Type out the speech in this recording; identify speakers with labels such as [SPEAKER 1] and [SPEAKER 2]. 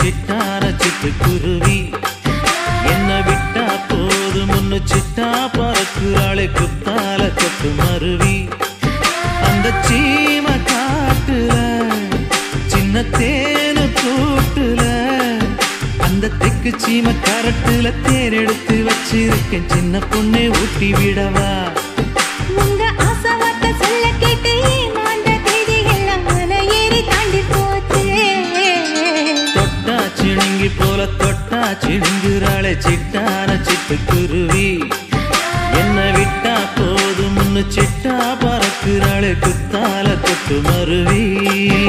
[SPEAKER 1] சிட்டான சிட்டுக்குருவி என்ன விட்டா போதும் முன்னு சிட்டா பறக்குறாளே குத்தால கொட்டு மருவி அந்த சீம காட்டுல சின்ன தேனு கூட்டுல அந்த தெக்கு சீம கரட்டுல தேர் எடுத்து வச்சிருக்கேன் சின்ன பொண்ணை ஊட்டி விடவா
[SPEAKER 2] உங்க ஆசை வார்த்தை சொல்ல கேட்டு ஏமாந்த தேதி எல்லாம் மலை ஏறி தாண்டி போச்சு
[SPEAKER 1] தொட்டா சிணுங்கி போல தொட்டா சிணுங்குறாளே சிட்டான சிட்டுக்குருவி என்ன விட்டா போதும் முன்னு சிட்டா பறக்குறாளே குத்தால கொட்டு மருவி